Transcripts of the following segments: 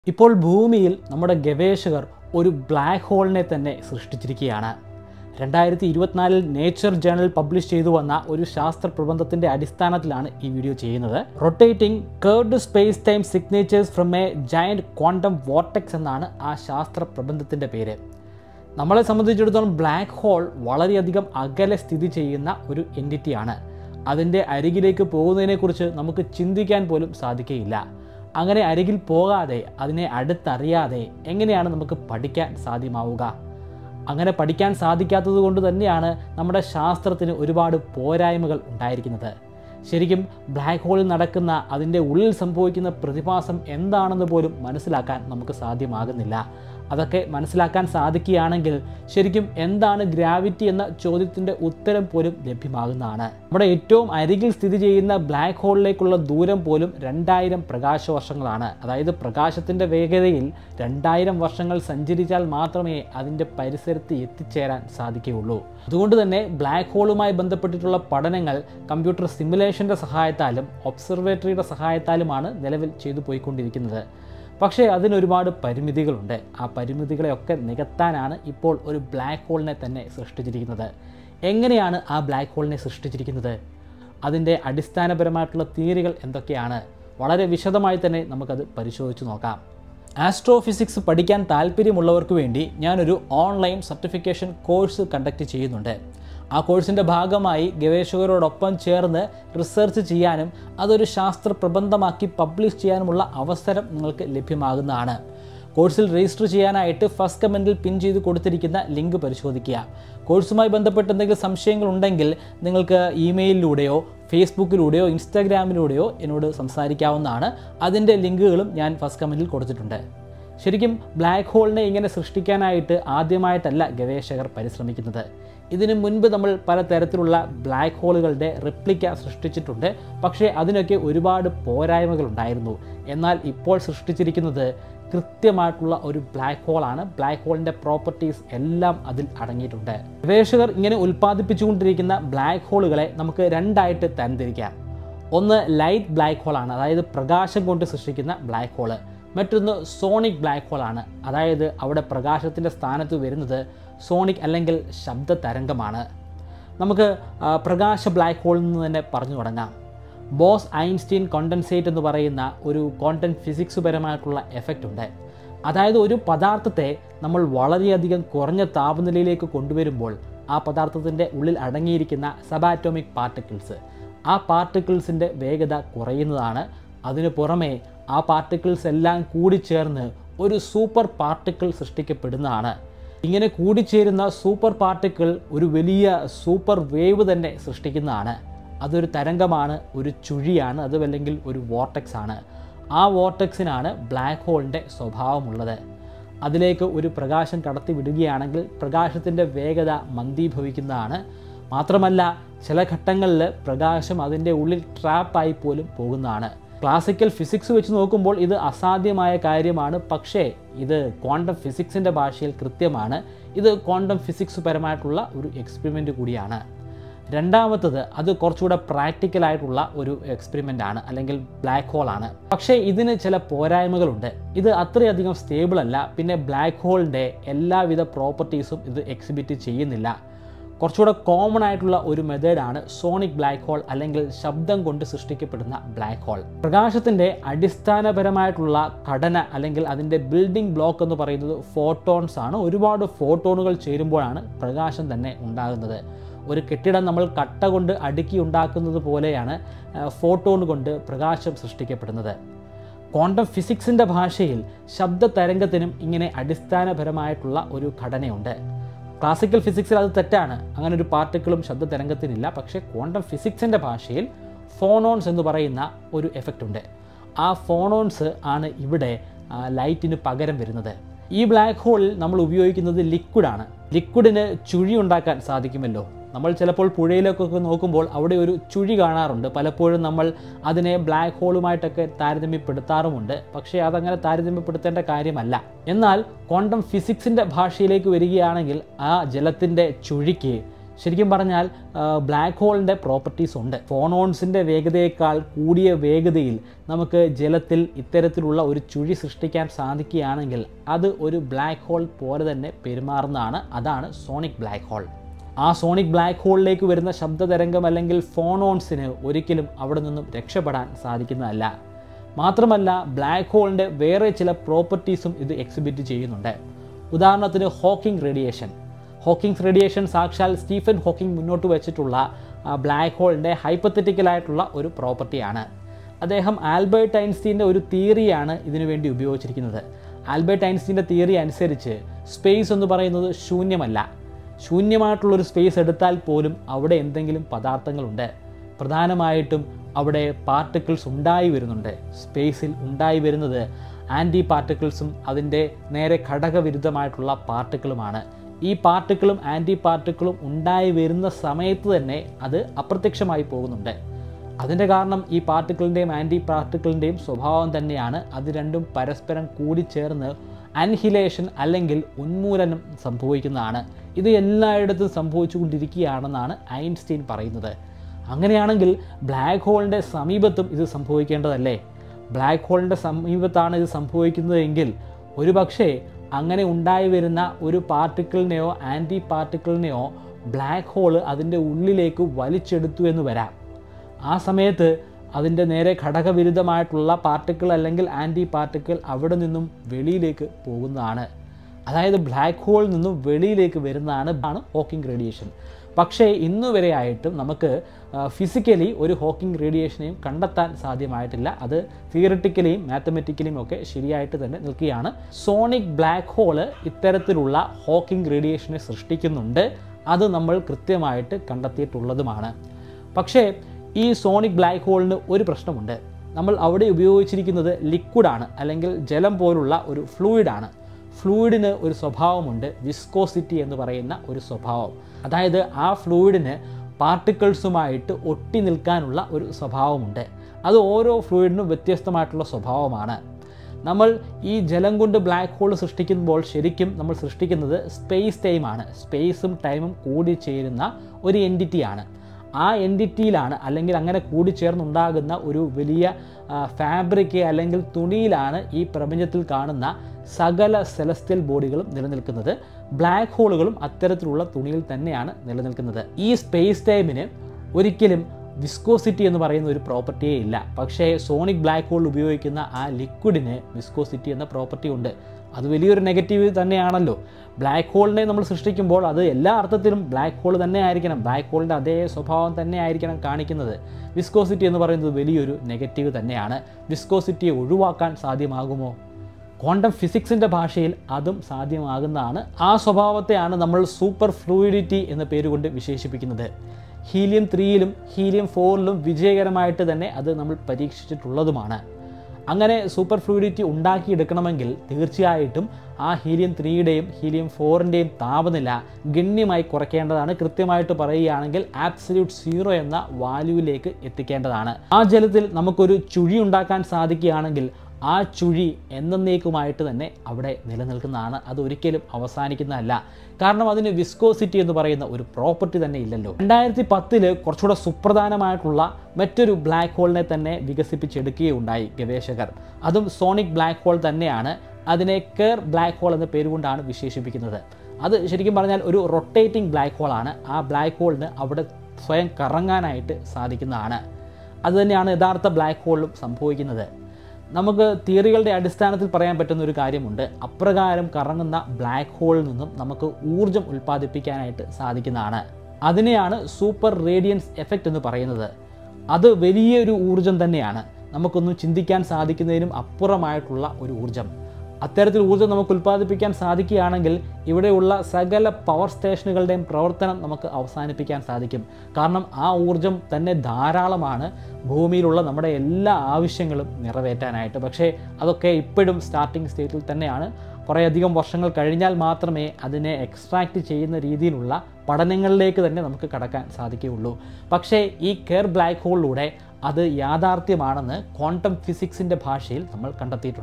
ഇപ്പോൾ ഭൂമിയിൽ നമ്മുടെ ഗവേഷകർ ഒരു ബ്ലാക്ക് ഹോളിനെ തന്നെ സൃഷ്ടിച്ചിരിക്കുകയാണ് രണ്ടായിരത്തി ഇരുപത്തിനാലിൽ നേച്ചർ ജേണൽ പബ്ലിഷ് ചെയ്തു വന്ന ഒരു ശാസ്ത്ര പ്രബന്ധത്തിന്റെ അടിസ്ഥാനത്തിലാണ് ഈ വീഡിയോ ചെയ്യുന്നത് rotating curved space time signatures from a giant quantum vortex എന്നാണ് ആ ശാസ്ത്ര പ്രബന്ധത്തിന്റെ പേര് നമ്മളെ സംബന്ധിച്ചിടത്തോളം ബ്ലാക്ക് ഹോൾ വളരെയധികം അകലെ സ്ഥിതി ചെയ്യുന്ന ഒരു എൻറ്റിറ്റിയാണ് അതിൻ്റെ അരികിലേക്ക് പോകുന്നതിനെക്കുറിച്ച് നമുക്ക് ചിന്തിക്കാൻ പോലും സാധിക്കുകയില്ല അങ്ങനെ അരികിൽ പോകാതെ അതിനെ അടുത്തറിയാതെ എങ്ങനെയാണ് നമുക്ക് പഠിക്കാൻ സാധ്യമാവുക അങ്ങനെ പഠിക്കാൻ സാധിക്കാത്തത് കൊണ്ട് തന്നെയാണ് നമ്മുടെ ശാസ്ത്രത്തിന് ഒരുപാട് പോരായ്മകൾ ഉണ്ടായിരിക്കുന്നത് ശരിക്കും ബ്ലാക്ക് ഹോളിൽ നടക്കുന്ന അതിൻ്റെ ഉള്ളിൽ സംഭവിക്കുന്ന പ്രതിഭാസം എന്താണെന്ന് പോലും മനസ്സിലാക്കാൻ നമുക്ക് സാധ്യമാകുന്നില്ല അതൊക്കെ മനസ്സിലാക്കാൻ സാധിക്കുകയാണെങ്കിൽ ശരിക്കും എന്താണ് ഗ്രാവിറ്റി എന്ന ചോദ്യത്തിൻ്റെ ഉത്തരം പോലും ലഭ്യമാകുന്നതാണ് നമ്മുടെ ഏറ്റവും അരികിൽ സ്ഥിതി ചെയ്യുന്ന ബ്ലാക്ക് ഹോളിലേക്കുള്ള ദൂരം പോലും രണ്ടായിരം പ്രകാശ വർഷങ്ങളാണ് അതായത് പ്രകാശത്തിൻ്റെ വേഗതയിൽ രണ്ടായിരം വർഷങ്ങൾ സഞ്ചരിച്ചാൽ മാത്രമേ അതിൻ്റെ പരിസരത്ത് എത്തിച്ചേരാൻ സാധിക്കുകയുള്ളൂ അതുകൊണ്ട് തന്നെ ബ്ലാക്ക് ഹോളുമായി ബന്ധപ്പെട്ടിട്ടുള്ള പഠനങ്ങൾ കമ്പ്യൂട്ടർ സിമുലേഷൻ്റെ സഹായത്താലും ഒബ്സർവേറ്ററിയുടെ സഹായത്താലുമാണ് നിലവിൽ ചെയ്തു പോയിക്കൊണ്ടിരിക്കുന്നത് പക്ഷേ അതിനൊരുപാട് പരിമിതികളുണ്ട് ആ പരിമിതികളെയൊക്കെ നികത്താനാണ് ഇപ്പോൾ ഒരു ബ്ലാക്ക് ഹോളിനെ തന്നെ സൃഷ്ടിച്ചിരിക്കുന്നത് എങ്ങനെയാണ് ആ ബ്ലാക്ക് ഹോളിനെ സൃഷ്ടിച്ചിരിക്കുന്നത് അതിൻ്റെ അടിസ്ഥാനപരമായിട്ടുള്ള തിയറികൾ എന്തൊക്കെയാണ് വളരെ വിശദമായി തന്നെ നമുക്കത് പരിശോധിച്ച് നോക്കാം ആസ്ട്രോഫിസിക്സ് പഠിക്കാൻ താല്പര്യമുള്ളവർക്ക് വേണ്ടി ഞാനൊരു ഓൺലൈൻ സർട്ടിഫിക്കേഷൻ കോഴ്സ് കണ്ടക്ട് ചെയ്യുന്നുണ്ട് ആ കോഴ്സിൻ്റെ ഭാഗമായി ഗവേഷകരോടൊപ്പം ചേർന്ന് റിസർച്ച് ചെയ്യാനും അതൊരു ശാസ്ത്ര പ്രബന്ധമാക്കി പബ്ലിഷ് ചെയ്യാനുമുള്ള അവസരം നിങ്ങൾക്ക് ലഭ്യമാകുന്നതാണ് കോഴ്സിൽ രജിസ്റ്റർ ചെയ്യാനായിട്ട് ഫസ്റ്റ് കമൻറ്റിൽ പിൻ ചെയ്ത് കൊടുത്തിരിക്കുന്ന ലിങ്ക് പരിശോധിക്കുക കോഴ്സുമായി ബന്ധപ്പെട്ട് എന്തെങ്കിലും സംശയങ്ങൾ ഉണ്ടെങ്കിൽ നിങ്ങൾക്ക് ഇമെയിലിലൂടെയോ ഫേസ്ബുക്കിലൂടെയോ ഇൻസ്റ്റാഗ്രാമിലൂടെയോ എന്നോട് സംസാരിക്കാവുന്നതാണ് അതിൻ്റെ ലിങ്കുകളും ഞാൻ ഫസ്റ്റ് കമൻറ്റിൽ കൊടുത്തിട്ടുണ്ട് ശരിക്കും ബ്ലാക്ക് ഹോളിനെ ഇങ്ങനെ സൃഷ്ടിക്കാനായിട്ട് ആദ്യമായിട്ടല്ല ഗവേഷകർ പരിശ്രമിക്കുന്നത് ഇതിനു മുൻപ് നമ്മൾ പലതരത്തിലുള്ള ബ്ലാക്ക് ഹോളുകളുടെ റിപ്ലിക്ക സൃഷ്ടിച്ചിട്ടുണ്ട് പക്ഷേ അതിനൊക്കെ ഒരുപാട് പോരായ്മകൾ ഉണ്ടായിരുന്നു എന്നാൽ ഇപ്പോൾ സൃഷ്ടിച്ചിരിക്കുന്നത് കൃത്യമായിട്ടുള്ള ഒരു ബ്ലാക്ക് ഹോളാണ് ബ്ലാക്ക് ഹോളിൻ്റെ പ്രോപ്പർട്ടീസ് എല്ലാം അതിൽ അടങ്ങിയിട്ടുണ്ട് ഗവേഷകർ ഇങ്ങനെ ഉൽപ്പാദിപ്പിച്ചുകൊണ്ടിരിക്കുന്ന ബ്ലാക്ക് ഹോളുകളെ നമുക്ക് രണ്ടായിട്ട് തരംതിരിക്കാം ഒന്ന് ലൈറ്റ് ബ്ലാക്ക് ഹോളാണ് അതായത് പ്രകാശം കൊണ്ട് സൃഷ്ടിക്കുന്ന ബ്ലാക്ക് ഹോള് മറ്റൊന്ന് സോണിക് ബ്ലാക്ക് ഹോളാണ് അതായത് അവിടെ പ്രകാശത്തിൻ്റെ സ്ഥാനത്ത് വരുന്നത് സോണിക് അല്ലെങ്കിൽ ശബ്ദ തരംഗമാണ് നമുക്ക് പ്രകാശ ബ്ലാക്ക് ഹോളിൽ നിന്ന് തന്നെ പറഞ്ഞു തുടങ്ങാം ബോസ് ഐൻസ്റ്റീൻ കോണ്ടൻസേറ്റ് എന്ന് പറയുന്ന ഒരു ക്വാണ്ടം ഫിസിക്സ് പരമായിട്ടുള്ള എഫക്റ്റ് ഉണ്ട് അതായത് ഒരു പദാർത്ഥത്തെ നമ്മൾ വളരെയധികം കുറഞ്ഞ താപനിലയിലേക്ക് കൊണ്ടുവരുമ്പോൾ ആ പദാർത്ഥത്തിൻ്റെ ഉള്ളിൽ അടങ്ങിയിരിക്കുന്ന സബാറ്റോമിക് പാർട്ടിക്കിൾസ് ആ പാർട്ടിക്കിൾസിൻ്റെ വേഗത കുറയുന്നതാണ് അതിനു പുറമെ ആ പാർട്ടിക്കിൾസ് എല്ലാം കൂടിച്ചേർന്ന് ഒരു സൂപ്പർ പാർട്ടിക്കിൾ സൃഷ്ടിക്കപ്പെടുന്നതാണ് ഇങ്ങനെ കൂടിച്ചേരുന്ന സൂപ്പർ പാർട്ടിക്കിൾ ഒരു വലിയ സൂപ്പർ വേവ് തന്നെ സൃഷ്ടിക്കുന്നതാണ് അതൊരു തരംഗമാണ് ഒരു ചുഴിയാണ് അതുമല്ലെങ്കിൽ ഒരു വോർട്ടെക്സ് ആണ് ആ വോർട്ടെക്സിനാണ് ബ്ലാക്ക് ഹോളിൻ്റെ സ്വഭാവമുള്ളത് അതിലേക്ക് ഒരു പ്രകാശം കടത്തി വിടുകയാണെങ്കിൽ പ്രകാശത്തിൻ്റെ വേഗത മന്ദീഭവിക്കുന്നതാണ് മാത്രമല്ല ചില ഘട്ടങ്ങളിൽ പ്രകാശം അതിൻ്റെ ഉള്ളിൽ ട്രാപ്പായി പോലും പോകുന്നതാണ് ക്ലാസിക്കൽ ഫിസിക്സ് വെച്ച് നോക്കുമ്പോൾ ഇത് അസാധ്യമായ കാര്യമാണ് പക്ഷേ ഇത് ക്വാണ്ടം ഫിസിക്സിൻ്റെ ഭാഷയിൽ കൃത്യമാണ് ഇത് ക്വാണ്ടം ഫിസിക്സ് പരമായിട്ടുള്ള ഒരു എക്സ്പെരിമെൻ്റ് കൂടിയാണ് രണ്ടാമത്തത് അത് കുറച്ചുകൂടെ പ്രാക്ടിക്കൽ ആയിട്ടുള്ള ഒരു എക്സ്പെരിമെൻ്റ് ആണ് അല്ലെങ്കിൽ ബ്ലാക്ക് ഹോൾ ആണ് പക്ഷേ ഇതിന് ചില പോരായ്മകളുണ്ട് ഇത് അത്രയധികം സ്റ്റേബിൾ അല്ല പിന്നെ ബ്ലാക്ക് ഹോളിൻ്റെ എല്ലാവിധ പ്രോപ്പർട്ടീസും ഇത് എക്സിബിറ്റ് ചെയ്യുന്നില്ല കുറച്ചുകൂടെ കോമൺ ആയിട്ടുള്ള ഒരു മെത്തേഡാണ് സോണിക് ബ്ലാക്ക് ഹോൾ അല്ലെങ്കിൽ ശബ്ദം കൊണ്ട് സൃഷ്ടിക്കപ്പെടുന്ന ബ്ലാക്ക് ഹോൾ പ്രകാശത്തിൻ്റെ അടിസ്ഥാനപരമായിട്ടുള്ള ഘടന അല്ലെങ്കിൽ അതിൻ്റെ ബിൽഡിംഗ് ബ്ലോക്ക് എന്ന് പറയുന്നത് ഫോട്ടോൺസ് ആണ് ഒരുപാട് ഫോട്ടോണുകൾ ചേരുമ്പോഴാണ് പ്രകാശം തന്നെ ഉണ്ടാകുന്നത് ഒരു കെട്ടിടം നമ്മൾ കട്ട കൊണ്ട് അടുക്കി ഉണ്ടാക്കുന്നത് പോലെയാണ് ഫോട്ടോൺ കൊണ്ട് പ്രകാശം സൃഷ്ടിക്കപ്പെടുന്നത് ക്വാണ്ടം ഫിസിക്സിൻ്റെ ഭാഷയിൽ ശബ്ദ തരംഗത്തിനും ഇങ്ങനെ അടിസ്ഥാനപരമായിട്ടുള്ള ഒരു ഘടനയുണ്ട് ക്ലാസിക്കൽ ഫിസിക്സിൽ അത് തെറ്റാണ് അങ്ങനെ ഒരു പാർട്ടിക്കിളും ശബ്ദ തരംഗത്തിനില്ല പക്ഷേ ക്വാണ്ടം ഫിസിക്സിൻ്റെ ഭാഷയിൽ ഫോണോൺസ് എന്ന് പറയുന്ന ഒരു എഫക്റ്റ് ഉണ്ട് ആ ഫോണോൺസ് ആണ് ഇവിടെ ലൈറ്റിന് പകരം വരുന്നത് ഈ ബ്ലാക്ക് ഹോളിൽ നമ്മൾ ഉപയോഗിക്കുന്നത് ലിക്വിഡാണ് ലിക്വിഡിന് ചുഴി ഉണ്ടാക്കാൻ സാധിക്കുമല്ലോ നമ്മൾ ചിലപ്പോൾ പുഴയിലേക്കൊക്കെ നോക്കുമ്പോൾ അവിടെ ഒരു ചുഴി കാണാറുണ്ട് പലപ്പോഴും നമ്മൾ അതിനെ ബ്ലാക്ക് ഹോളുമായിട്ടൊക്കെ താരതമ്യപ്പെടുത്താറുമുണ്ട് പക്ഷേ അതങ്ങനെ താരതമ്യപ്പെടുത്തേണ്ട കാര്യമല്ല എന്നാൽ ക്വാണ്ടം ഫിസിക്സിൻ്റെ ഭാഷയിലേക്ക് വരികയാണെങ്കിൽ ആ ജലത്തിൻ്റെ ചുഴിക്ക് ശരിക്കും പറഞ്ഞാൽ ബ്ലാക്ക് ഹോളിൻ്റെ പ്രോപ്പർട്ടീസ് ഉണ്ട് ഫോണോൺസിൻ്റെ വേഗതയേക്കാൾ കൂടിയ വേഗതയിൽ നമുക്ക് ജലത്തിൽ ഇത്തരത്തിലുള്ള ഒരു ചുഴി സൃഷ്ടിക്കാൻ സാധിക്കുകയാണെങ്കിൽ അത് ഒരു ബ്ലാക്ക് ഹോൾ പോലെ തന്നെ പെരുമാറുന്നതാണ് അതാണ് സോണിക് ബ്ലാക്ക് ഹോൾ ആ സോണിക് ബ്ലാക്ക് ഹോളിലേക്ക് വരുന്ന ശബ്ദതരംഗം അല്ലെങ്കിൽ ഫോണോൺസിന് ഒരിക്കലും അവിടെ നിന്നും രക്ഷപ്പെടാൻ സാധിക്കുന്നതല്ല മാത്രമല്ല ബ്ലാക്ക് ഹോളിൻ്റെ വേറെ ചില പ്രോപ്പർട്ടീസും ഇത് എക്സിബിറ്റ് ചെയ്യുന്നുണ്ട് ഉദാഹരണത്തിന് ഹോക്കിംഗ് റേഡിയേഷൻ ഹോക്കിംഗ്സ് റേഡിയേഷൻ സാക്ഷാൽ സ്റ്റീഫൻ ഹോക്കിംഗ് മുന്നോട്ട് വെച്ചിട്ടുള്ള ബ്ലാക്ക് ഹോളിൻ്റെ ഹൈപ്പത്തറ്റിക്കലായിട്ടുള്ള ഒരു പ്രോപ്പർട്ടിയാണ് അദ്ദേഹം ആൽബർട്ട് ഐൻസ്റ്റീൻ്റെ ഒരു തിയറിയാണ് ഇതിനു വേണ്ടി ഉപയോഗിച്ചിരിക്കുന്നത് ആൽബർട്ട് ഐൻസ്റ്റീൻ്റെ തിയറി അനുസരിച്ച് സ്പേസ് എന്ന് പറയുന്നത് ശൂന്യമല്ല ശൂന്യമായിട്ടുള്ളൊരു സ്പേസ് എടുത്താൽ പോലും അവിടെ എന്തെങ്കിലും പദാർത്ഥങ്ങളുണ്ട് പ്രധാനമായിട്ടും അവിടെ പാർട്ടിക്കിൾസ് ഉണ്ടായി വരുന്നുണ്ട് സ്പേസിൽ ഉണ്ടായി വരുന്നത് ആൻറ്റി പാർട്ടിക്കിൾസും അതിൻ്റെ നേരെ ഘടകവിരുദ്ധമായിട്ടുള്ള പാർട്ടിക്കിളുമാണ് ഈ പാർട്ടിക്കിളും ആൻറ്റി പാർട്ടിക്കിളും ഉണ്ടായി വരുന്ന സമയത്ത് തന്നെ അത് അപ്രത്യക്ഷമായി പോകുന്നുണ്ട് അതിൻ്റെ കാരണം ഈ പാർട്ടിക്കിളിൻ്റെയും ആൻറ്റി പാർട്ടിക്കിളിൻ്റെയും സ്വഭാവം തന്നെയാണ് അത് രണ്ടും പരസ്പരം കൂടിച്ചേർന്ന് അൻഹിലേഷൻ അല്ലെങ്കിൽ ഉന്മൂലനം സംഭവിക്കുന്നതാണ് ഇത് എല്ലായിടത്തും സംഭവിച്ചുകൊണ്ടിരിക്കുകയാണെന്നാണ് ഐൻസ്റ്റീൻ പറയുന്നത് അങ്ങനെയാണെങ്കിൽ ബ്ലാക്ക് ഹോളിൻ്റെ സമീപത്തും ഇത് സംഭവിക്കേണ്ടതല്ലേ ബ്ലാക്ക് ഹോളിൻ്റെ സമീപത്താണ് ഇത് സംഭവിക്കുന്നതെങ്കിൽ ഒരു പക്ഷേ അങ്ങനെ ഉണ്ടായി വരുന്ന ഒരു പാർട്ടിക്കിളിനെയോ ആൻറ്റി പാർട്ടിക്കിളിനെയോ ബ്ലാക്ക് ഹോൾ അതിൻ്റെ ഉള്ളിലേക്ക് വലിച്ചെടുത്തു എന്ന് വരാം ആ സമയത്ത് അതിൻ്റെ നേരെ ഘടകവിരുദ്ധമായിട്ടുള്ള പാർട്ടിക്കിൾ അല്ലെങ്കിൽ ആൻറ്റി പാർട്ടിക്കിൾ അവിടെ നിന്നും വെളിയിലേക്ക് പോകുന്നതാണ് അതായത് ബ്ലാക്ക് ഹോളിൽ നിന്നും വെളിയിലേക്ക് വരുന്നതാണ് ആണ് ഹോക്കിംഗ് റേഡിയേഷൻ പക്ഷേ ഇന്നു വരെയായിട്ടും നമുക്ക് ഫിസിക്കലി ഒരു ഹോക്കിംഗ് റേഡിയേഷനെയും കണ്ടെത്താൻ സാധ്യമായിട്ടില്ല അത് തിയറിറ്റിക്കലിയും മാത്തമെറ്റിക്കലിയും ഒക്കെ ശരിയായിട്ട് തന്നെ നിൽക്കുകയാണ് സോണിക് ബ്ലാക്ക് ഹോള് ഇത്തരത്തിലുള്ള ഹോക്കിംഗ് റേഡിയേഷനെ സൃഷ്ടിക്കുന്നുണ്ട് അത് നമ്മൾ കൃത്യമായിട്ട് കണ്ടെത്തിയിട്ടുള്ളതുമാണ് പക്ഷേ ഈ സോണിക് ബ്ലാക്ക് ഹോളിന് ഒരു പ്രശ്നമുണ്ട് നമ്മൾ അവിടെ ഉപയോഗിച്ചിരിക്കുന്നത് ലിക്വിഡാണ് അല്ലെങ്കിൽ ജലം പോലുള്ള ഒരു ഫ്ലൂയിഡാണ് ഫ്ലൂയിഡിന് ഒരു സ്വഭാവമുണ്ട് വിസ്കോസിറ്റി എന്ന് പറയുന്ന ഒരു സ്വഭാവം അതായത് ആ ഫ്ലൂയിഡിന് പാർട്ടിക്കിൾസുമായിട്ട് ഒട്ടി നിൽക്കാനുള്ള ഒരു സ്വഭാവമുണ്ട് അത് ഓരോ ഫ്ലൂയിഡിനും വ്യത്യസ്തമായിട്ടുള്ള സ്വഭാവമാണ് നമ്മൾ ഈ ജലം കൊണ്ട് ബ്ലാക്ക് ഹോൾ സൃഷ്ടിക്കുമ്പോൾ ശരിക്കും നമ്മൾ സൃഷ്ടിക്കുന്നത് സ്പേസ് ടൈമാണ് സ്പേസും ടൈമും കൂടി ചേരുന്ന ഒരു എൻറ്റിറ്റിയാണ് ആ എൻറ്റിറ്റിയിലാണ് അല്ലെങ്കിൽ അങ്ങനെ കൂടിച്ചേർന്നുണ്ടാകുന്ന ഒരു വലിയ ഫാബ്രിക് അല്ലെങ്കിൽ തുണിയിലാണ് ഈ പ്രപഞ്ചത്തിൽ കാണുന്ന സകല സെലസ്ത്യൽ ബോഡികളും നിലനിൽക്കുന്നത് ബ്ലാക്ക് ഹോളുകളും അത്തരത്തിലുള്ള തുണിയിൽ തന്നെയാണ് നിലനിൽക്കുന്നത് ഈ സ്പേസ് ടൈമിന് ഒരിക്കലും വിസ്കോസിറ്റി എന്ന് പറയുന്ന ഒരു പ്രോപ്പർട്ടിയേ ഇല്ല പക്ഷേ സോണിക് ബ്ലാക്ക് ഹോൾ ഉപയോഗിക്കുന്ന ആ ലിക്വിഡിന് വിസ്കോസിറ്റി എന്ന പ്രോപ്പർട്ടി ഉണ്ട് അത് വലിയൊരു നെഗറ്റീവ് തന്നെയാണല്ലോ ബ്ലാക്ക് ഹോളിനെ നമ്മൾ സൃഷ്ടിക്കുമ്പോൾ അത് എല്ലാ അർത്ഥത്തിലും ബ്ലാക്ക് ഹോൾ തന്നെ ആയിരിക്കണം ബ്ലാക്ക് ഹോളിൻ്റെ അതേ സ്വഭാവം തന്നെ ആയിരിക്കണം കാണിക്കുന്നത് വിസ്കോസിറ്റി എന്ന് പറയുന്നത് വലിയൊരു നെഗറ്റീവ് തന്നെയാണ് വിസ്കോസിറ്റിയെ ഒഴിവാക്കാൻ സാധ്യമാകുമോ ക്വാണ്ടം ഫിസിക്സിൻ്റെ ഭാഷയിൽ അതും സാധ്യമാകുന്നതാണ് ആ സ്വഭാവത്തെയാണ് നമ്മൾ സൂപ്പർ ഫ്ലൂയിഡിറ്റി എന്ന പേരുകൊണ്ട് വിശേഷിപ്പിക്കുന്നത് ഹീലിയം ത്രീയിലും ഹീലിയം ഫോറിലും വിജയകരമായിട്ട് തന്നെ അത് നമ്മൾ പരീക്ഷിച്ചിട്ടുള്ളതുമാണ് അങ്ങനെ സൂപ്പർ ഫ്ലൂയിഡിറ്റി ഉണ്ടാക്കിയെടുക്കണമെങ്കിൽ തീർച്ചയായിട്ടും ആ ഹീലിയം ത്രീയുടെയും ഹീലിയം ഫോറിൻ്റെയും താപനില ഗണ്യമായി കുറയ്ക്കേണ്ടതാണ് കൃത്യമായിട്ട് പറയുകയാണെങ്കിൽ ആബ്സല്യൂട്ട് സീറോ എന്ന വാല്യൂവിലേക്ക് എത്തിക്കേണ്ടതാണ് ആ ജലത്തിൽ നമുക്കൊരു ചുഴി ഉണ്ടാക്കാൻ സാധിക്കുകയാണെങ്കിൽ ആ ചുഴി എന്നേക്കുമായിട്ട് തന്നെ അവിടെ നിലനിൽക്കുന്നതാണ് അത് ഒരിക്കലും അവസാനിക്കുന്നതല്ല കാരണം അതിന് വിസ്കോസിറ്റി എന്ന് പറയുന്ന ഒരു പ്രോപ്പർട്ടി തന്നെ ഇല്ലല്ലോ രണ്ടായിരത്തി പത്തില് കുറച്ചുകൂടെ സുപ്രധാനമായിട്ടുള്ള മറ്റൊരു ബ്ലാക്ക് ഹോളിനെ തന്നെ വികസിപ്പിച്ചെടുക്കുകയുണ്ടായി ഗവേഷകർ അതും സോണിക് ബ്ലാക്ക് ഹോൾ തന്നെയാണ് അതിനെ കെയർ ബ്ലാക്ക് ഹോൾ എന്ന പേരുകൊണ്ടാണ് വിശേഷിപ്പിക്കുന്നത് അത് ശരിക്കും പറഞ്ഞാൽ ഒരു റൊട്ടേറ്റിംഗ് ബ്ലാക്ക് ഹോളാണ് ആ ബ്ലാക്ക് ഹോളിന് അവിടെ സ്വയം കറങ്ങാനായിട്ട് സാധിക്കുന്നതാണ് അതുതന്നെയാണ് യഥാർത്ഥ ബ്ലാക്ക് ഹോളിലും സംഭവിക്കുന്നത് നമുക്ക് തിയറികളുടെ അടിസ്ഥാനത്തിൽ പറയാൻ പറ്റുന്ന ഒരു കാര്യമുണ്ട് അപ്രകാരം കറങ്ങുന്ന ബ്ലാക്ക് ഹോളിൽ നിന്നും നമുക്ക് ഊർജം ഉൽപ്പാദിപ്പിക്കാനായിട്ട് സാധിക്കുന്നതാണ് അതിനെയാണ് സൂപ്പർ റേഡിയൻസ് എഫക്റ്റ് എന്ന് പറയുന്നത് അത് വലിയൊരു ഊർജം തന്നെയാണ് നമുക്കൊന്നും ചിന്തിക്കാൻ സാധിക്കുന്നതിനും അപ്പുറമായിട്ടുള്ള ഒരു ഊർജം അത്തരത്തിൽ ഊർജ്ജം നമുക്ക് ഉൽപ്പാദിപ്പിക്കാൻ സാധിക്കുകയാണെങ്കിൽ ഇവിടെയുള്ള സകല പവർ സ്റ്റേഷനുകളുടെയും പ്രവർത്തനം നമുക്ക് അവസാനിപ്പിക്കാൻ സാധിക്കും കാരണം ആ ഊർജം തന്നെ ധാരാളമാണ് ഭൂമിയിലുള്ള നമ്മുടെ എല്ലാ ആവശ്യങ്ങളും നിറവേറ്റാനായിട്ട് പക്ഷേ അതൊക്കെ ഇപ്പോഴും സ്റ്റാർട്ടിംഗ് സ്റ്റേറ്റിൽ തന്നെയാണ് കുറേയധികം വർഷങ്ങൾ കഴിഞ്ഞാൽ മാത്രമേ അതിനെ എക്സ്ട്രാക്റ്റ് ചെയ്യുന്ന രീതിയിലുള്ള പഠനങ്ങളിലേക്ക് തന്നെ നമുക്ക് കടക്കാൻ സാധിക്കുകയുള്ളൂ പക്ഷേ ഈ കെയർ ബ്ലാക്ക് ഹോളിലൂടെ അത് യാഥാർത്ഥ്യമാണെന്ന് ക്വാണ്ടം ഫിസിക്സിൻ്റെ ഭാഷയിൽ നമ്മൾ കണ്ടെത്തിയിട്ടുണ്ട്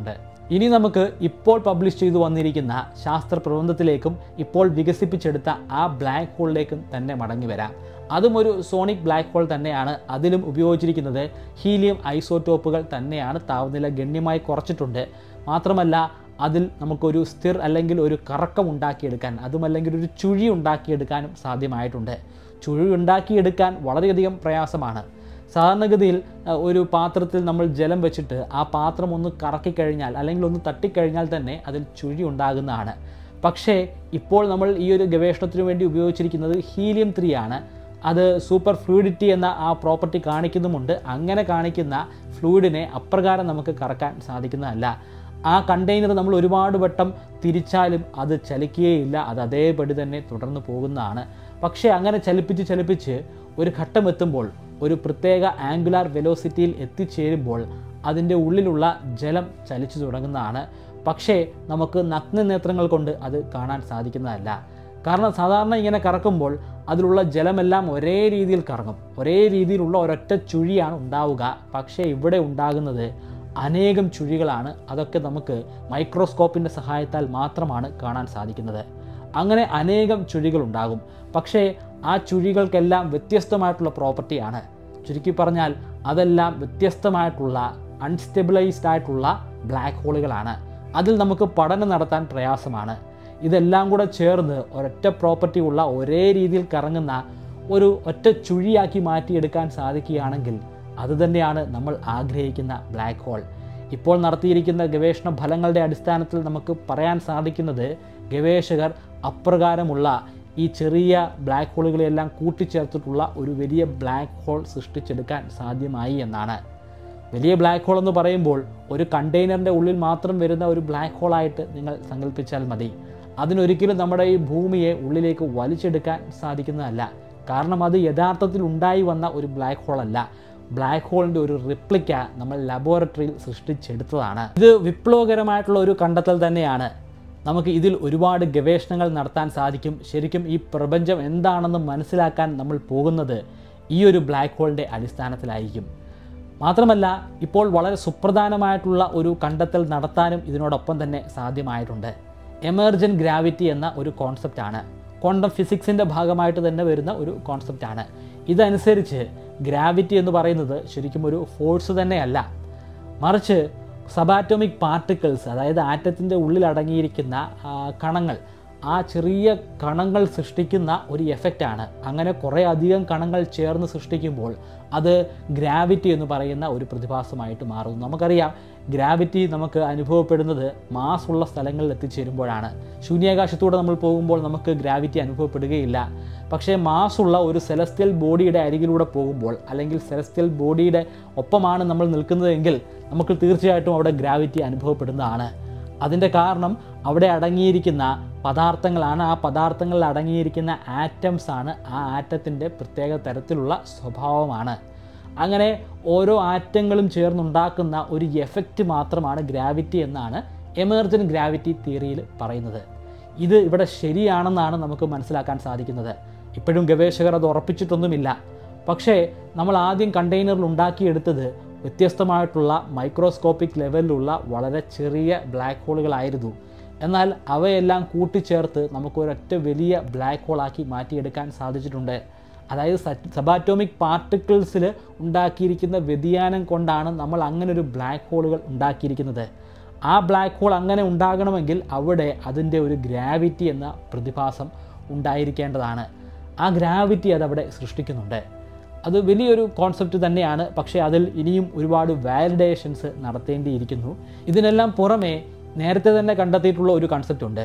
ഇനി നമുക്ക് ഇപ്പോൾ പബ്ലിഷ് ചെയ്തു വന്നിരിക്കുന്ന ശാസ്ത്ര പ്രബന്ധത്തിലേക്കും ഇപ്പോൾ വികസിപ്പിച്ചെടുത്ത ആ ബ്ലാക്ക് ഹോളിലേക്കും തന്നെ മടങ്ങി വരാം അതും ഒരു സോണിക് ബ്ലാക്ക് ഹോൾ തന്നെയാണ് അതിലും ഉപയോഗിച്ചിരിക്കുന്നത് ഹീലിയം ഐസോടോപ്പുകൾ തന്നെയാണ് താപനില ഗണ്യമായി കുറച്ചിട്ടുണ്ട് മാത്രമല്ല അതിൽ നമുക്കൊരു സ്ഥിർ അല്ലെങ്കിൽ ഒരു കറക്കം ഉണ്ടാക്കിയെടുക്കാൻ അതുമല്ലെങ്കിൽ ഒരു ചുഴി ഉണ്ടാക്കിയെടുക്കാനും സാധ്യമായിട്ടുണ്ട് ചുഴി ഉണ്ടാക്കിയെടുക്കാൻ വളരെയധികം പ്രയാസമാണ് സാധാരണഗതിയിൽ അഹ്, ഒരു പാത്രത്തിൽ നമ്മൾ ജലം വെച്ചിട്ട് ആ പാത്രം ഒന്ന് കറക്കിക്കഴിഞ്ഞാൽ അല്ലെങ്കിൽ ഒന്ന് തട്ടിക്കഴിഞ്ഞാൽ തന്നെ അതിൽ ചുഴി ഉണ്ടാകുന്നതാണ് പക്ഷേ ഇപ്പോൾ നമ്മൾ ഈ ഒരു ഗവേഷണത്തിന് വേണ്ടി ഉപയോഗിച്ചിരിക്കുന്നത് ഹീലിയം ത്രീ ആണ് അത് സൂപ്പർ ഫ്ലൂയിഡിറ്റി എന്ന ആ പ്രോപ്പർട്ടി കാണിക്കുന്നുമുണ്ട് അങ്ങനെ കാണിക്കുന്ന ഫ്ലൂയിഡിനെ അപ്രകാരം നമുക്ക് കറക്കാൻ സാധിക്കുന്നതല്ല ആ കണ്ടെയ്നർ നമ്മൾ ഒരുപാട് വട്ടം തിരിച്ചാലും അത് ചലിക്കുകയില്ല അത് അതേപടി തന്നെ തുടർന്ന് പോകുന്നതാണ് പക്ഷേ അങ്ങനെ ചലിപ്പിച്ച് ചലിപ്പിച്ച് ഒരു ഘട്ടം എത്തുമ്പോൾ ഒരു പ്രത്യേക ആംഗുലാർ വെലോസിറ്റിയിൽ എത്തിച്ചേരുമ്പോൾ അതിൻ്റെ ഉള്ളിലുള്ള ജലം ചലിച്ചു തുടങ്ങുന്നതാണ് പക്ഷേ നമുക്ക് നഗ്നനേത്രങ്ങൾ കൊണ്ട് അത് കാണാൻ സാധിക്കുന്നതല്ല കാരണം സാധാരണ ഇങ്ങനെ കറക്കുമ്പോൾ അതിലുള്ള ജലമെല്ലാം ഒരേ രീതിയിൽ കറങ്ങും ഒരേ രീതിയിലുള്ള ഒരൊറ്റ ചുഴിയാണ് ഉണ്ടാവുക പക്ഷേ ഇവിടെ ഉണ്ടാകുന്നത് അനേകം ചുഴികളാണ് അതൊക്കെ നമുക്ക് മൈക്രോസ്കോപ്പിൻ്റെ സഹായത്താൽ മാത്രമാണ് കാണാൻ സാധിക്കുന്നത് അങ്ങനെ അനേകം ചുഴികൾ ഉണ്ടാകും പക്ഷേ ആ ചുഴികൾക്കെല്ലാം വ്യത്യസ്തമായിട്ടുള്ള പ്രോപ്പർട്ടിയാണ് ചുരുക്കി പറഞ്ഞാൽ അതെല്ലാം വ്യത്യസ്തമായിട്ടുള്ള അൺസ്റ്റെബിലൈസ്ഡ് ആയിട്ടുള്ള ബ്ലാക്ക് ഹോളുകളാണ് അതിൽ നമുക്ക് പഠനം നടത്താൻ പ്രയാസമാണ് ഇതെല്ലാം കൂടെ ചേർന്ന് ഒരൊറ്റ പ്രോപ്പർട്ടി ഉള്ള ഒരേ രീതിയിൽ കറങ്ങുന്ന ഒരു ഒറ്റ ചുഴിയാക്കി മാറ്റിയെടുക്കാൻ സാധിക്കുകയാണെങ്കിൽ അതുതന്നെയാണ് നമ്മൾ ആഗ്രഹിക്കുന്ന ബ്ലാക്ക് ഹോൾ ഇപ്പോൾ നടത്തിയിരിക്കുന്ന ഗവേഷണ ഫലങ്ങളുടെ അടിസ്ഥാനത്തിൽ നമുക്ക് പറയാൻ സാധിക്കുന്നത് ഗവേഷകർ അപ്രകാരമുള്ള ഈ ചെറിയ ബ്ലാക്ക് ഹോളുകളെല്ലാം കൂട്ടിച്ചേർത്തിട്ടുള്ള ഒരു വലിയ ബ്ലാക്ക് ഹോൾ സൃഷ്ടിച്ചെടുക്കാൻ സാധ്യമായി എന്നാണ് വലിയ ബ്ലാക്ക് ഹോൾ എന്ന് പറയുമ്പോൾ ഒരു കണ്ടെയ്നറിൻ്റെ ഉള്ളിൽ മാത്രം വരുന്ന ഒരു ബ്ലാക്ക് ഹോളായിട്ട് നിങ്ങൾ സങ്കല്പിച്ചാൽ മതി അതിനൊരിക്കലും നമ്മുടെ ഈ ഭൂമിയെ ഉള്ളിലേക്ക് വലിച്ചെടുക്കാൻ സാധിക്കുന്നതല്ല കാരണം അത് യഥാർത്ഥത്തിൽ ഉണ്ടായി വന്ന ഒരു ബ്ലാക്ക് ഹോൾ അല്ല ബ്ലാക്ക് ഹോളിൻ്റെ ഒരു റിപ്ലിക്ക നമ്മൾ ലബോറട്ടറിയിൽ സൃഷ്ടിച്ചെടുത്തതാണ് ഇത് വിപ്ലവകരമായിട്ടുള്ള ഒരു കണ്ടെത്തൽ തന്നെയാണ് നമുക്ക് ഇതിൽ ഒരുപാട് ഗവേഷണങ്ങൾ നടത്താൻ സാധിക്കും ശരിക്കും ഈ പ്രപഞ്ചം എന്താണെന്ന് മനസ്സിലാക്കാൻ നമ്മൾ പോകുന്നത് ഈ ഒരു ബ്ലാക്ക് ഹോളിൻ്റെ അടിസ്ഥാനത്തിലായിരിക്കും മാത്രമല്ല ഇപ്പോൾ വളരെ സുപ്രധാനമായിട്ടുള്ള ഒരു കണ്ടെത്തൽ നടത്താനും ഇതിനോടൊപ്പം തന്നെ സാധ്യമായിട്ടുണ്ട് എമർജൻ ഗ്രാവിറ്റി എന്ന ഒരു കോൺസെപ്റ്റാണ് ക്വാണ്ടം ഫിസിക്സിൻ്റെ ഭാഗമായിട്ട് തന്നെ വരുന്ന ഒരു കോൺസെപ്റ്റാണ് ഇതനുസരിച്ച് ഗ്രാവിറ്റി എന്ന് പറയുന്നത് ശരിക്കും ഒരു ഫോഴ്സ് തന്നെയല്ല മറിച്ച് സബാറ്റോമിക് പാർട്ടിക്കിൾസ് അതായത് ആറ്റത്തിൻ്റെ ഉള്ളിൽ അടങ്ങിയിരിക്കുന്ന ആ, കണങ്ങൾ ആ ചെറിയ കണങ്ങൾ സൃഷ്ടിക്കുന്ന ഒരു എഫക്റ്റാണ് അങ്ങനെ കുറേ അധികം കണങ്ങൾ ചേർന്ന് സൃഷ്ടിക്കുമ്പോൾ അത് ഗ്രാവിറ്റി എന്ന് പറയുന്ന ഒരു പ്രതിഭാസമായിട്ട് മാറുന്നു നമുക്കറിയാം ഗ്രാവിറ്റി നമുക്ക് അനുഭവപ്പെടുന്നത് മാസ് ഉള്ള സ്ഥലങ്ങളിൽ എത്തിച്ചേരുമ്പോഴാണ് ശൂന്യാകാശത്തൂടെ നമ്മൾ പോകുമ്പോൾ നമുക്ക് ഗ്രാവിറ്റി അനുഭവപ്പെടുകയില്ല പക്ഷേ മാസ് ഉള്ള ഒരു സെലസ്ത്യൽ ബോഡിയുടെ അരികിലൂടെ പോകുമ്പോൾ അല്ലെങ്കിൽ സെലസ്ത്യൽ ബോഡിയുടെ ഒപ്പമാണ് നമ്മൾ നിൽക്കുന്നതെങ്കിൽ നമുക്ക് തീർച്ചയായിട്ടും അവിടെ ഗ്രാവിറ്റി അനുഭവപ്പെടുന്നതാണ് അതിൻ്റെ കാരണം അവിടെ അടങ്ങിയിരിക്കുന്ന പദാർത്ഥങ്ങളാണ് ആ പദാർത്ഥങ്ങളിൽ അടങ്ങിയിരിക്കുന്ന ആറ്റംസ് ആണ് ആ ആറ്റത്തിൻ്റെ പ്രത്യേക തരത്തിലുള്ള സ്വഭാവമാണ് അങ്ങനെ ഓരോ ആറ്റങ്ങളും ചേർന്നുണ്ടാക്കുന്ന ഒരു എഫക്റ്റ് മാത്രമാണ് ഗ്രാവിറ്റി എന്നാണ് എമർജൻ ഗ്രാവിറ്റി തിയറിയിൽ പറയുന്നത് ഇത് ഇവിടെ ശരിയാണെന്നാണ് നമുക്ക് മനസ്സിലാക്കാൻ സാധിക്കുന്നത് ഇപ്പോഴും ഗവേഷകർ അത് ഉറപ്പിച്ചിട്ടൊന്നുമില്ല പക്ഷേ നമ്മൾ ആദ്യം കണ്ടെയ്നറിൽ ഉണ്ടാക്കിയെടുത്തത് വ്യത്യസ്തമായിട്ടുള്ള മൈക്രോസ്കോപ്പിക് ലെവലിലുള്ള വളരെ ചെറിയ ബ്ലാക്ക് ഹോളുകളായിരുന്നു എന്നാൽ അവയെല്ലാം കൂട്ടിച്ചേർത്ത് നമുക്ക് ഒരൊറ്റ വലിയ ബ്ലാക്ക് ഹോളാക്കി മാറ്റിയെടുക്കാൻ സാധിച്ചിട്ടുണ്ട് അതായത് സബാറ്റോമിക് പാർട്ടിക്കിൾസിൽ ഉണ്ടാക്കിയിരിക്കുന്ന വ്യതിയാനം കൊണ്ടാണ് നമ്മൾ അങ്ങനെ ഒരു ബ്ലാക്ക് ഹോളുകൾ ഉണ്ടാക്കിയിരിക്കുന്നത് ആ ബ്ലാക്ക് ഹോൾ അങ്ങനെ ഉണ്ടാകണമെങ്കിൽ അവിടെ അതിൻ്റെ ഒരു ഗ്രാവിറ്റി എന്ന പ്രതിഭാസം ഉണ്ടായിരിക്കേണ്ടതാണ് ആ ഗ്രാവിറ്റി അതവിടെ സൃഷ്ടിക്കുന്നുണ്ട് അത് വലിയൊരു കോൺസെപ്റ്റ് തന്നെയാണ് പക്ഷേ അതിൽ ഇനിയും ഒരുപാട് വാലിഡേഷൻസ് നടത്തേണ്ടിയിരിക്കുന്നു ഇതിനെല്ലാം പുറമെ നേരത്തെ തന്നെ കണ്ടെത്തിയിട്ടുള്ള ഒരു കൺസെപ്റ്റ് ഉണ്ട്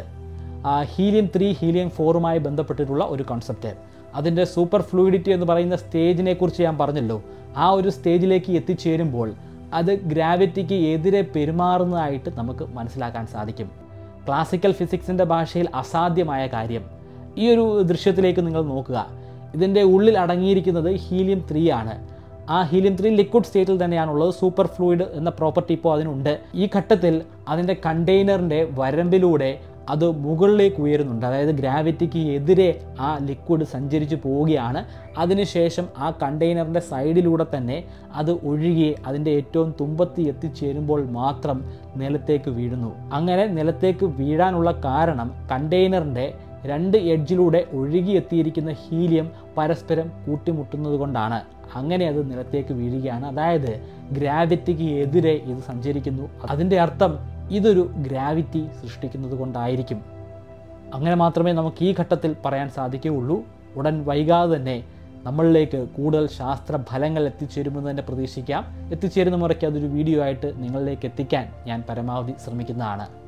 ഹീലിയം ത്രീ ഹീലിയം ഫോറുമായി ബന്ധപ്പെട്ടിട്ടുള്ള ഒരു കോൺസെപ്റ്റ് അതിൻ്റെ സൂപ്പർ ഫ്ലൂയിഡിറ്റി എന്ന് പറയുന്ന സ്റ്റേജിനെ കുറിച്ച് ഞാൻ പറഞ്ഞല്ലോ ആ ഒരു സ്റ്റേജിലേക്ക് എത്തിച്ചേരുമ്പോൾ അത് ഗ്രാവിറ്റിക്ക് എതിരെ പെരുമാറുന്നതായിട്ട് നമുക്ക് മനസ്സിലാക്കാൻ സാധിക്കും ക്ലാസിക്കൽ ഫിസിക്സിൻ്റെ ഭാഷയിൽ അസാധ്യമായ കാര്യം ഈ ഒരു ദൃശ്യത്തിലേക്ക് നിങ്ങൾ നോക്കുക ഇതിൻ്റെ ഉള്ളിൽ അടങ്ങിയിരിക്കുന്നത് ഹീലിയം ത്രീ ആണ് ആ ഹീലിയം ത്രീ ലിക്വിഡ് സ്റ്റേറ്റിൽ തന്നെയാണുള്ളത് സൂപ്പർ ഫ്ലൂയിഡ് എന്ന പ്രോപ്പർട്ടി ഇപ്പോൾ അതിനുണ്ട് ഈ ഘട്ടത്തിൽ അതിൻ്റെ കണ്ടെയ്നറിൻ്റെ വരമ്പിലൂടെ അത് മുകളിലേക്ക് ഉയരുന്നുണ്ട് അതായത് ഗ്രാവിറ്റിക്ക് എതിരെ ആ ലിക്വിഡ് സഞ്ചരിച്ചു പോവുകയാണ് അതിനുശേഷം ആ കണ്ടെയ്നറിൻ്റെ സൈഡിലൂടെ തന്നെ അത് ഒഴുകി അതിൻ്റെ ഏറ്റവും തുമ്പത്ത് എത്തിച്ചേരുമ്പോൾ മാത്രം നിലത്തേക്ക് വീഴുന്നു അങ്ങനെ നിലത്തേക്ക് വീഴാനുള്ള കാരണം കണ്ടെയ്നറിൻ്റെ രണ്ട് എഡ്ജിലൂടെ ഒഴുകിയെത്തിയിരിക്കുന്ന ഹീലിയം പരസ്പരം കൂട്ടിമുട്ടുന്നത് കൊണ്ടാണ് അങ്ങനെ അത് നിലത്തേക്ക് വീഴുകയാണ് അതായത് ഗ്രാവിറ്റിക്ക് എതിരെ ഇത് സഞ്ചരിക്കുന്നു അതിൻ്റെ അർത്ഥം ഇതൊരു ഗ്രാവിറ്റി സൃഷ്ടിക്കുന്നത് കൊണ്ടായിരിക്കും അങ്ങനെ മാത്രമേ നമുക്ക് ഈ ഘട്ടത്തിൽ പറയാൻ സാധിക്കുകയുള്ളൂ ഉടൻ വൈകാതെ തന്നെ നമ്മളിലേക്ക് കൂടുതൽ ശാസ്ത്ര ഫലങ്ങൾ എത്തിച്ചേരുമെന്ന് തന്നെ പ്രതീക്ഷിക്കാം എത്തിച്ചേരുന്ന മുറയ്ക്ക് അതൊരു വീഡിയോ ആയിട്ട് നിങ്ങളിലേക്ക് എത്തിക്കാൻ ഞാൻ പരമാവധി ശ്രമിക്കുന്നതാണ്